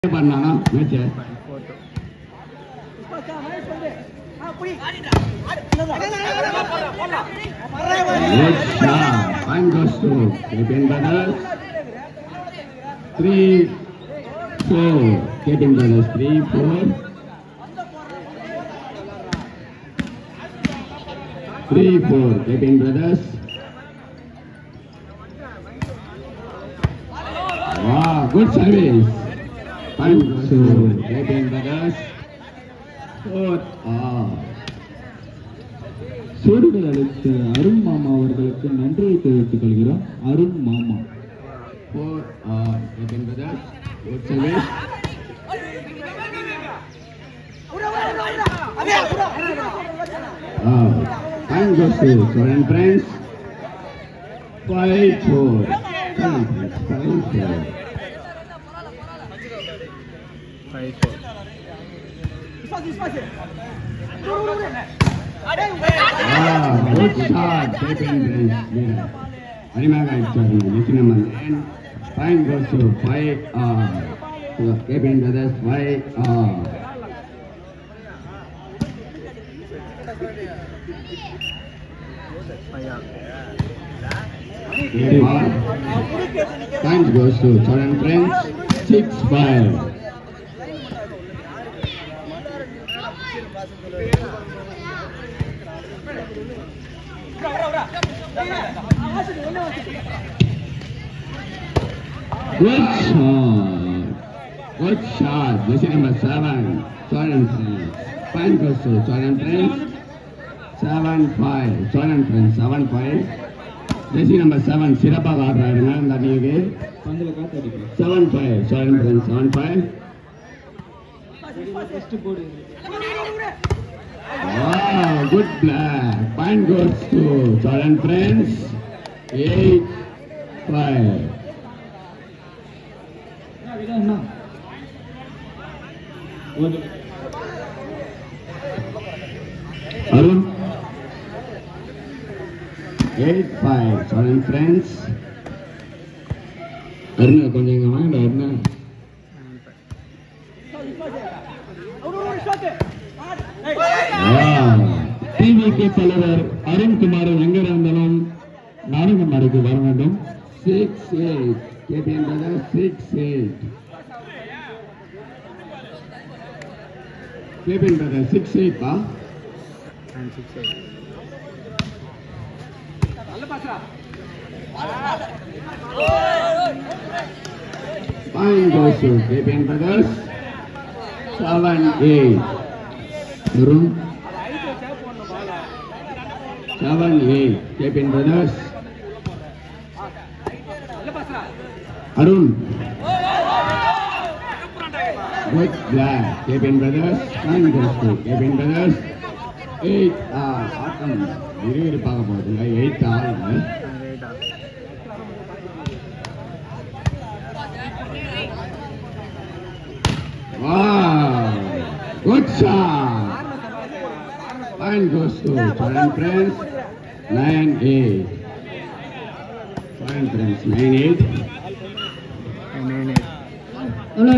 பண்ணானா match Good shot. Fine goes to Kevin Brothers. Three, four. Kevin Brothers, three, four. Three, four. Kevin Brothers. Wow, good service. Fine goes to Kevin Brothers. Fourth off. சூடுகள் அளித்த அருண் மாமா அவர்களுக்கு நன்றியை தெரிவித்துக் கொள்கிறோம் அருண் மாமா Four uh, Kevin Brothers. Good service. Uh, time goes to Soren Prince. Five four. Soren Prince. Five four. Ah, good shot. Kevin Prince. Yeah. அருமையாக அடிச்சாரு நெக்ஸ்ட் நம்ம nine fine goes to five all Kevin brothers five all Points goes to Soren Prince, 6-5. Good shot. Good shot. Jersey number 7, Soren Prince. Point goes to Soren Prince, 7-5. Soren Prince, 7-5. Jersey number seven சிறப்பாக ஆடுறாருங்க இந்த அணிக்கு பந்தில் காத்து அடிக்கலாம் seven five seven friend seven five first போடு good block point goes to seven friends eight five அண்ணா ஒரு Arun eight five seven friends அருணா கொஞ்சம் இங்கே வாங்க அருணா டிவிகே தலைவர் அருண்குமார் எங்க இருந்தாலும் நாடகமாருக்கு வர வேண்டும் six eight KPN brother six eight KPN brother six எயிட்பா Fine goes to KPN Brothers. Seven, eight. Arun. Seven, eight. KPN Brothers. Arun. Good black. KPN Brothers. Fine goes to KPN Brothers. Eight, ah, ஆட்டம் விறுவிறுப்பாக போகுதுங்க eight ஆகுது Wow! Good shot! Fine goes to Foreign Prince. 9 8. Foreign Prince 9 8. Hello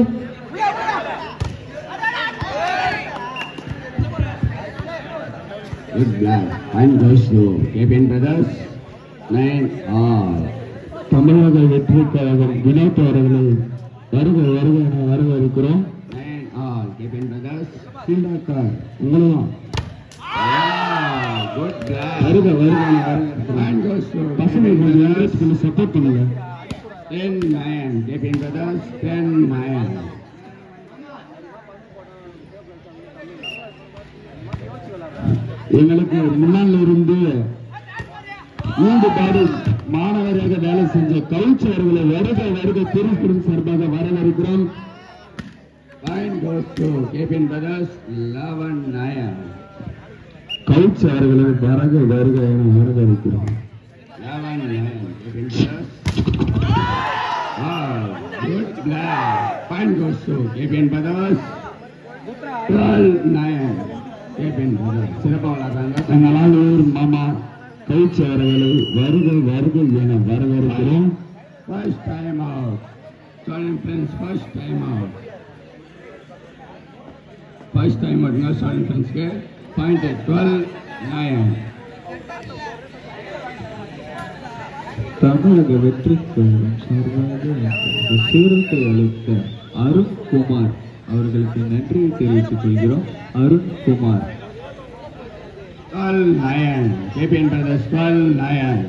Good black. Fine goes to KPN Brothers. 9 all. தமிழக வெற்றி கழகம் வினோத் அவர்களை வருக வருக என வரவேற்கிறோம் 9 all. KPN Brothers. சீனாக்கார் உங்களும் Wow! Good black. வருக வருக என வரவேற்கிறோம் Fine goes to பசங்க KPN கொஞ்சம் Brothers. யாராச்சும் கொஞ்சம் சப்போர்ட் பண்ணுங்க 10 9. KPN Brothers. 10 9. எங்களுக்கு முன்னால் இருந்து ஈடுபாடு மாணவராக வேலை செஞ்ச கவுச் அவர்களை வருக வருக திருக்குறள் சார்பாக வரவேற்கிறோம் Fine goes to KPN Brothers. 11 9. Coach அவர்களை வருக வருக என வரவேற்கிறோம் 11 9. KPN Brothers. Wow! Good black. Fine goes to KPN Brothers. 12 9. KPN Brothers. சிறப்பாக விளையாடுறாங்க தங்களாலூர் மாமா கவுச் அவர்களை வருக வருக என வரவேற்கிறோம் First time out. Jordan Prince, first time out. First time மட்டுங்க ஸ்டார்டிங் ஃப்ரெண்ட்ஸ்க்கு point twelve nine Tamilaga Vettri கழகம் சார்பாக சீரத்தை அளித்த அருண்குமார் அவர்களுக்கு நன்றியை தெரிவித்துக் கொள்கிறோம் Arunkumar twelve nine KPN brothers twelve nine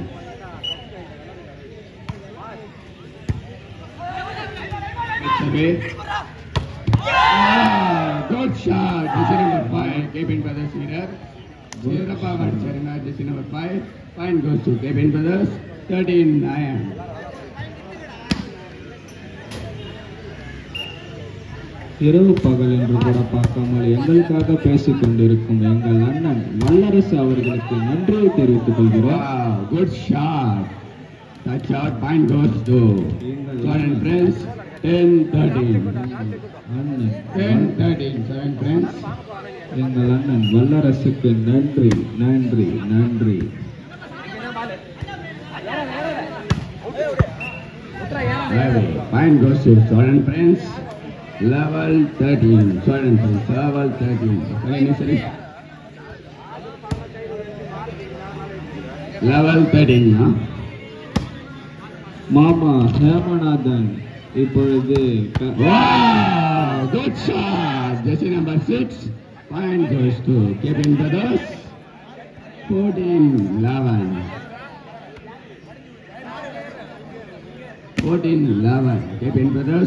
Good shot. Jersey number five, Kevin Brothers leader. சிறப்பாக அடிச்சாருங்க jersey number five point goes to Kevin brothers thirteen nine இரவு பகல் என்று கூட பார்க்காமல் எங்களுக்காக பேசிக் கொண்டிருக்கும் எங்கள் அண்ணன் வல்லரசு அவர்களுக்கு நன்றியை தெரிவித்துக் கொள்கிறோம் good shot touch out point goes to seven friends ten thirteen அண்ணன் டென் தேர்ட்டீன் செவன் ஃப்ரெண்ட்ஸ் எங்கள் அண்ணன் வல்லரசுக்கு நன்றி நன்றி நன்றி Point goes to Soren Prince, level 13. Soren Prince, level 13. Sorry, sorry. Level 13, huh? மாமா ஹேமநாதன் இப்பொழுது க- Wow! Good shot! Jersey number 6. Point goes to Kevin Brothers, 14 11. 14 11. Kevin Brothers.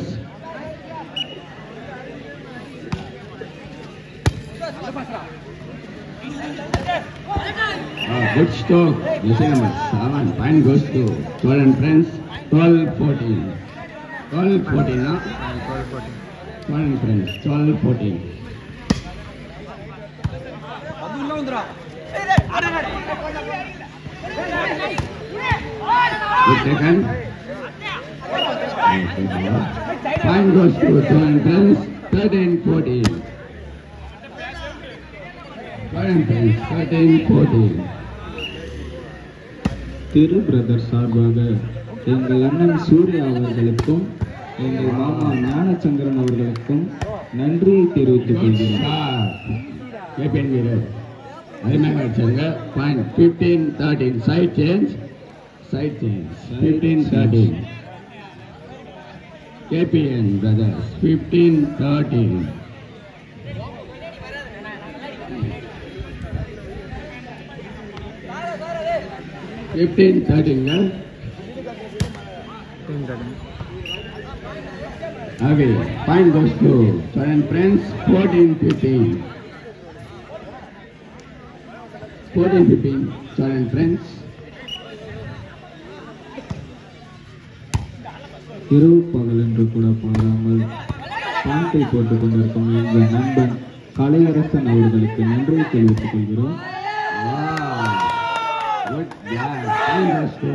Oh, good stroke. Jersey number 7. Point goes to Soren Prince, 12 14. 12 14, huh? 12 friends, 12 14. Good taken. Point goes to 12 friends, 13 14. 12 friends, 13 14. Thiru brother சார்பாக எங்கள் அண்ணன் சூர்யா அவர்களுக்கும் எங்கள் மாமா ஞானச்சந்திரன் அவர்களுக்கும் நன்றியை தெரிவித்துக் Good கொள்கிறோம் shot. கேபிஎன் வீரர் அருமையாக அடிச்சாங்க point fifteen thirteen side change side change fifteen thirteen KPN brothers fifteen thirteen fifteen தேர்ட்டீங்க Okay, point goes to Soren Prince, 14 15. 14 15, Soren Prince. இரவு பகல் என்று கூட பாராமல் பாட்டை போட்டுக் கொண்டிருக்கும் எங்கள் நண்பன் கலையரசன் அவர்களுக்கு நன்றியை தெரிவித்துக் கொள்கிறோம் Wow, good job. Point goes to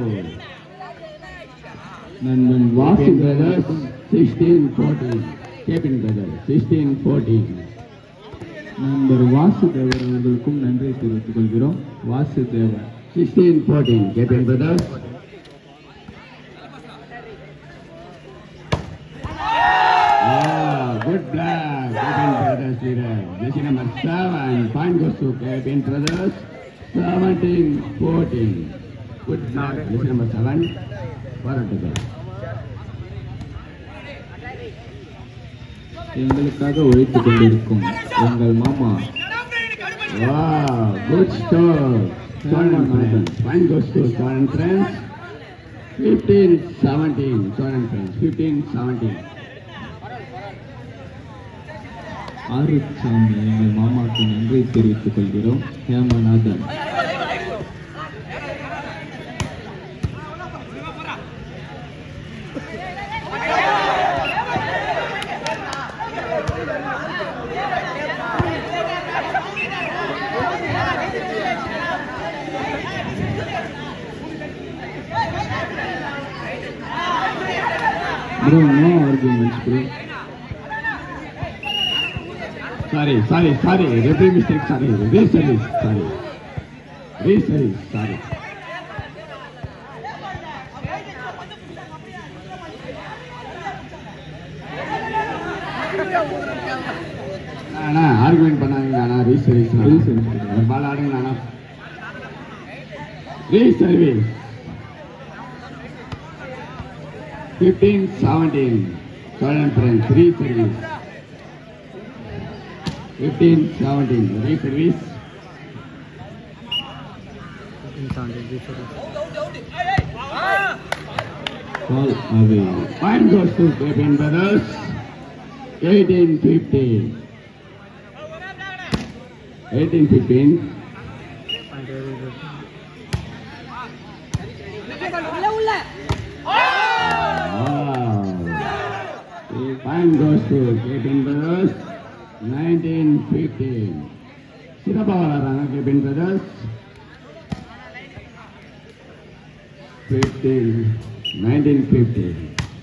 நண்பன் வாசி Kevin Brothers, 16 14. Kevin Brothers, 16 14. நண்பர் வாசுதேவர் அவர்களுக்கும் நன்றியை தெரிவித்துக் கொள்கிறோம் Vasudevar 16 14, Kevin Brothers. Wow, good block, Kevin Brothers leader. Jersey number 7, point goes to Kevin Brothers, 17 14. Good block, jersey number 7, forward to go. எங்களுக்காக உழைத்துக் கொண்டிருக்கும் எங்கள் மாமா Wow, good score. Soren Friends. Point goes to Soren Friends. 15 17. Soren Friends. 15 17. Arusamy எங்கள் மாமாவுக்கு நன்றி தெரிவித்துக் கொள்கிறோம் Hemanathan bro no arguments bro Sorry, sorry, sorry. Referee mistake. Sorry. Reservice. Sorry. Reservice. Sorry. அண்ணா ஆர்குமெண்ட் பண்ணாதீங்க அண்ணா ரீசர்வீஸ் Reservice. ஒரு பால் ஆடுங்க அண்ணா reservice fifteen seventeen Chozhan friends reservice fifteen seventeen reservice ball away Point goes to Kevin Brothers. 18 15. 18 15. Wow. The point goes to Kevin Brothers. 19 15. சிறப்பாக விளாட்றாங்க Kevin brothers fifteen nineteen fifteen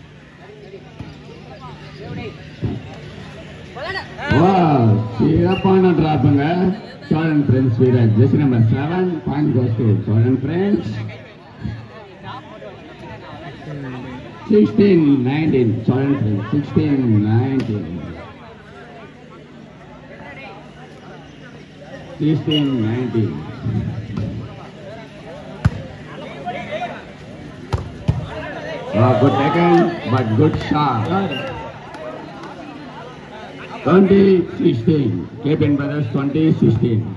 வா சிறப்பான டிராப்புங்க சோழன் ஃப்ரெண்ட்ஸ் வீரர் ஜெஸ் number seven point goes to Chozhan friends sixteen nineteen Chozhan friends sixteen nineteen sixteen nineteen good taken, but good shot. 2016, Kevin Brothers 2016.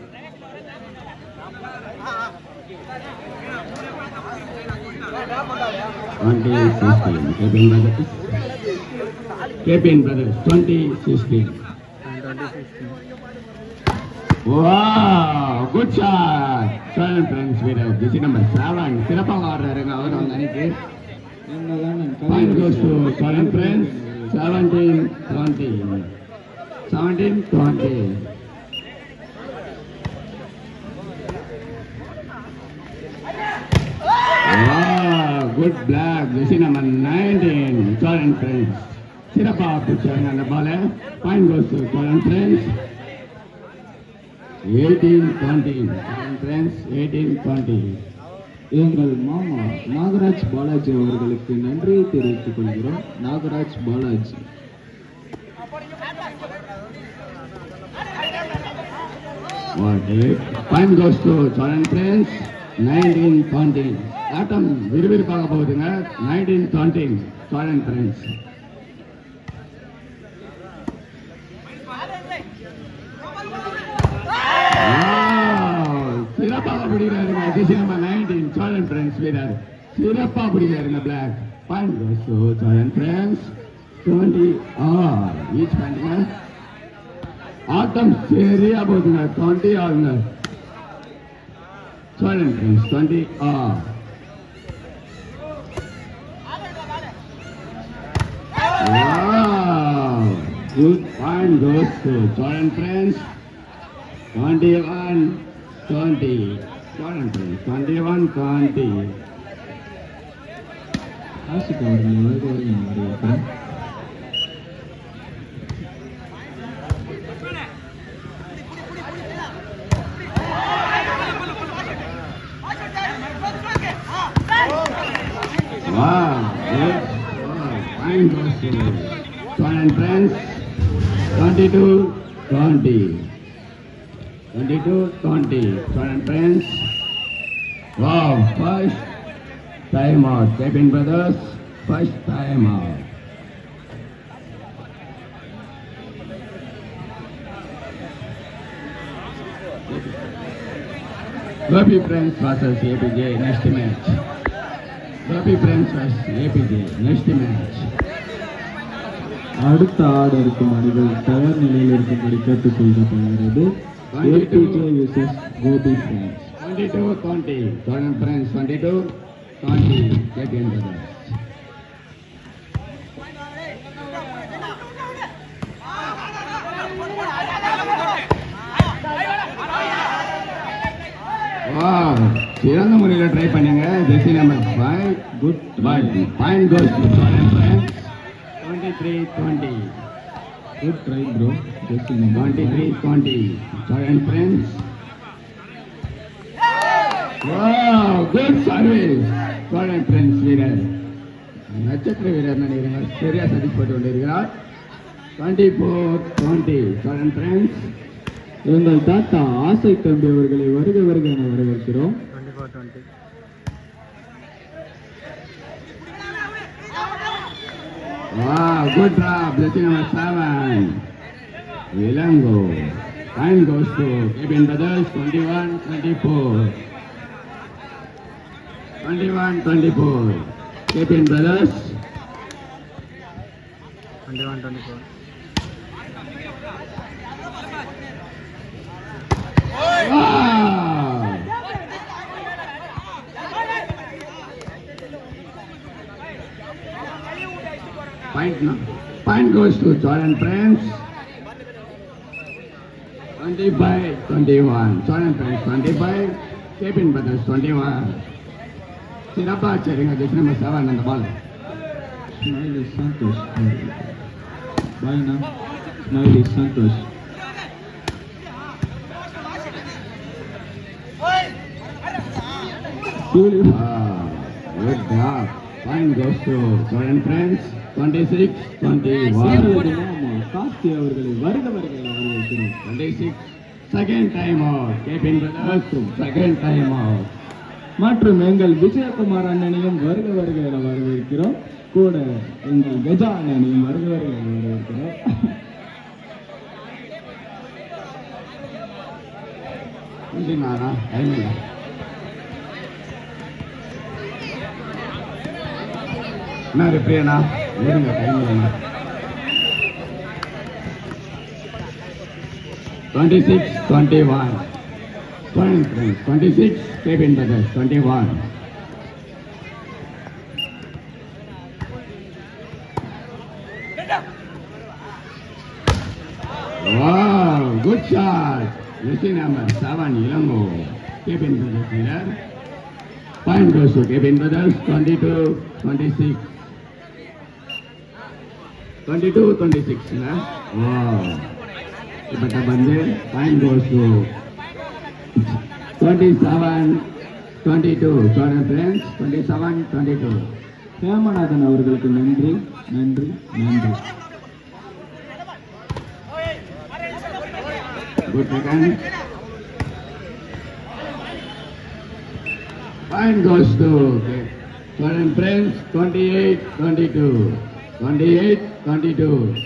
Twenty sixteen, Kevin Brothers. Kevin Brothers, twenty sixteen. Wow, good shot. Seven friends வீரர் ஜெசி number seven சிறப்பாக ஆடுறாருங்க அவர் அவங்க அன்னைக்கு Point goes to Seven friends, seventeen twenty. Seventeen twenty. Wow, good black. Jesse number 19, Seven friends. சிறப்பாக பிடிச்சாங்க அந்த பால point goes to seven friends eighteen twenty seven friends eighteen twenty எங்கள் மாமா நாகராஜ் பாலாஜி அவர்களுக்கு நன்றியை தெரிவித்துக் கொள்கிறோம் Nagaraj Balaji point goes to seven friends nineteen twenty ஆட்டம் விறுவிறுப்பாக போகுதுங்க நைன்டீன் டுவெண்ட்டி செவன் ஃப்ரெண்ட்ஸ் சிறப்பாக பிடிக்கிறாருங்க this number nineteen Chozhan friends வீரர் சிறப்பாக பிடிக்கிறாருங்க block point goes to Chozhan friends twenty all each பாயிண்ட்டுங்க ஆட்டம் சரியா போகுதுங்க டுவெண்ட்டி ஆகுங்க Chozhan friends twenty all Wow! Good point goes to Jordan friends. 21 20. Jordan friends. 21 20. Ashiq அவர்கள் வருக வருக வரவேற்கிறேன் Wow! Good. Wow. Point goes to Jordan friends. 22 20. 22 20. Jordan friends. Wow! First time out. Kevin brothers. First time out. Gopi Friends versus APJ next match. Gopi Friends versus APJ next match. அடுத்த ஆடு இருக்கும் அணிகள் தயார் நிலையில் இருக்கும்படி கேட்டுக்கொள்ளப்படுகிறது APJ விசஸ் Gopi prince 22 20. Jordan Friends 22 20. Kevin brothers. Wow! சிறந்த முறையில் ட்ரை பண்ணுங்க jersey number five good but point goes to Jordan Friends 23 20. Good try bro just 23 20. Jordan Friends. Wow! Good service. Jordan Friends வீரர் நட்சத்திர வீரர் நினைக்கிறேன் சரியா சதி போட்டு கொண்டிருக்கிறார் 24 20 Jordan friends. எங்கள் தாத்தா ஆசை தம்பி அவர்களை வருக வருக என வரவேற்கிறோம் Wow, good job. Blessing number seven. Vilango. Time goes to Kevin Brothers, 21 24. 21 24. Kevin Brothers. 21 24 Wow! Point, no? Point goes to Jordan Friends. 25 21. Jordan Friends 25. Kevin Brothers 21. சிறப்பா சரிங்க ஜெஸ்ட் நம்பர் செவன் அந்த பால் ஸ்மைலி சந்தோஷ் பாய்னா smiley Santhosh சூலி Wow, good job. Point goes to Jordan Friends 26 21. சூரியது மாமா கார்த்தி அவர்களை வருக வருக என வரவேற்கிறோம் 26 second time out. Kevin Brothers second time out. மற்றும் எங்கள் விஜயகுமார் அண்ணனையும் வருக வருக என வரவேற்கிறோம் கூட எங்கள் கஜா அண்ணனையும் வருக வருக என வரவேற்கிறோம் முடிஞ்சுங்கண்ணா டைம் இல்லை என்ன ரிப்ரியண்ணா இருங்க டைம் இல்லைண்ணா twenty six twenty one twenty six Kevin brothers twenty one Wow, good shot. Missing number seven, Ilango. Kevin Brothers here. Point goes to Kevin Brothers, 22, 26. 22, 26, na? Wow. இப்பட்ட பந்து point goes to twenty seven twenty two Chozhan friends twenty seven twenty two Hemanathan அவர்களுக்கு நன்றி நன்றி நன்றி Good second. Point goes to okay. Foreign Friends 28 22. 28 22.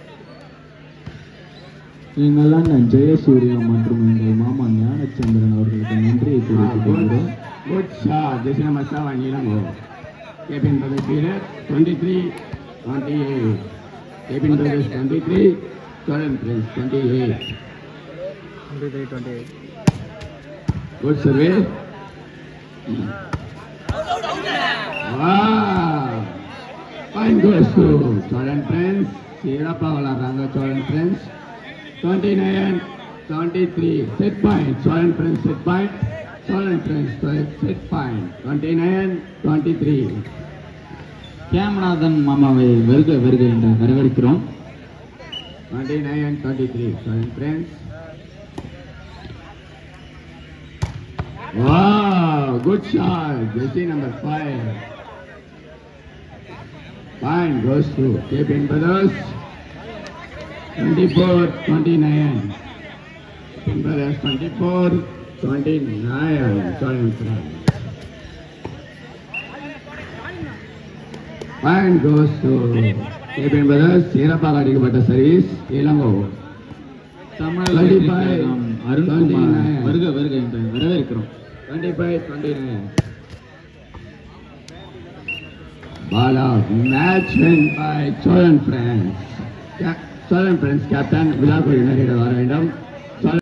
எங்கள் அண்ணன் ஜெயசூர்யா மற்றும் எங்கள் மாமா ஞானச்சந்திரன் அவர்களுக்கு நன்றியை Ah, தெரிவித்துக் good, கொள்கிறோம் good shot. This is number 7 Ilango. Kevin Brothers here 23 28. Kevin Brothers 23. Foreign Friends 28. 23 28 Good survey. Wow. Fine goes to Jordan Friends. சிறப்பா விளாடுறாங்க Jordan Friends. 29, 73. Set point. Jordan Friends set point. Jordan Friends set point. 29, 23. Hemanathan மாமாவை வருக வருக என்று வரவேற்கிறோம் 29, 23. Jordan Friends. Wow, good shot. Jersey number five. Fine, goes to Kevin Brothers. 24, 29. Kevin Brothers 24, 29. Sorry, friend. Fine goes to Kevin Brothers. சிறப்பாக அடிக்கப்பட்ட service Ilango Tamil கண்டிப்பாக நாம் அருண்குமார் கண்டிப்பாக. வருக வருக என்று வரவேற்கிறோம் 25, 29. Ball out. Match win by Cholan Friends. Ca- Cholan Friends captain விழாக்குழு நேரிட வர வேண்டும்